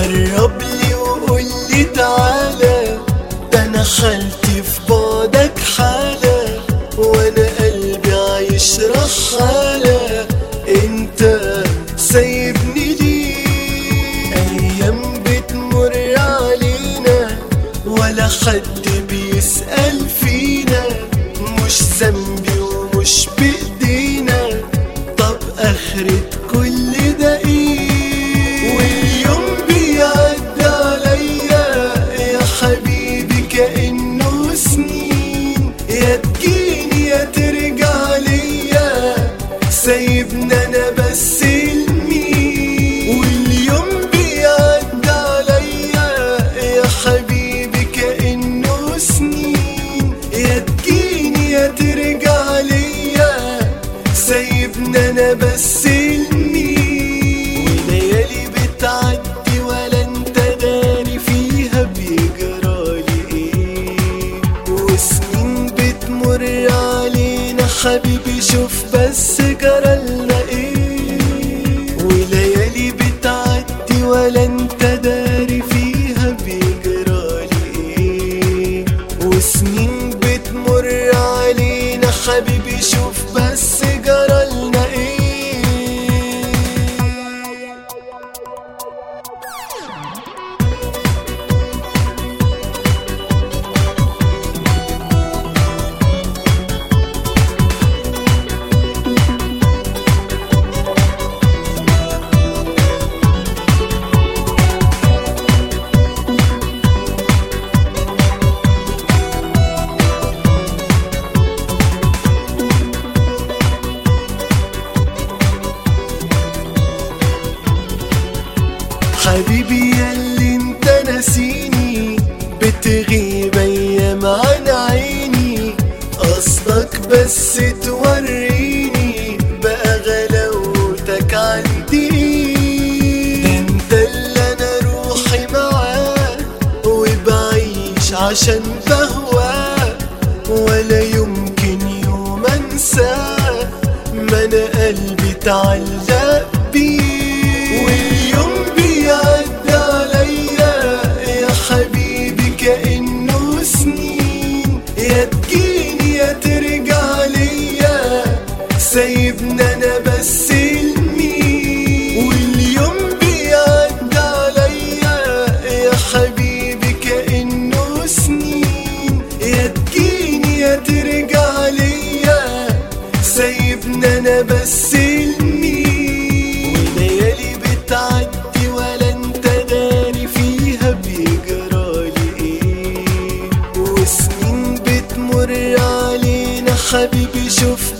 قرب لي وقول لي تعالى ده انا خالتي في بعدك حالة وانا قلبي عايش رحالة انت سايبني ليه ايام بتمر علينا ولا حد بيسأل فينا مش ذنبي ومش بإيدينا طب آخرة كل ده ايه واليوم بيعدي عليا يا حبيبي كأنه سنين يا تجيني يا ترجع ليا سايبنا انا بس لمين واليوم بيعدي عليا يا حبيبي كأنه سنين يا تجيني يا ترجع ليا سايبنا انا بس لمين وليالي بتعدي ولا انت داري فيها بيجرالي ايه وسنين بتمر علينا حبيبي شوف بس جرالنا ايه وليالي بتعدي ولا انت داري فيها بيجرالي ايه وسنين بتمر علينا حبيبي شوف بس جرالنا ايه حبيبي ياللي انت ناسيني بتغيب ايام عن عيني قصدك بس توريني بقى غلاوتك عندي ده انت اللي انا روحي معاه وبعيش عشان بهواه ولا يمكن يوم انساه ما انا قلبي تعلق بيه واليوم بيعدي عليا يا حبيبي كأنه سنين يا تجيني يا ترجع ليا سايبنا انا بس لمين واليوم بيعدي عليا يا حبيبي كأنه سنين يا تجيني يا ترجع ليا سايبنا انا بس لمين وليالي بتعدي ولا انت داري فيها بيجرالي ايه وسنين بتمر علينا حبيبي شوف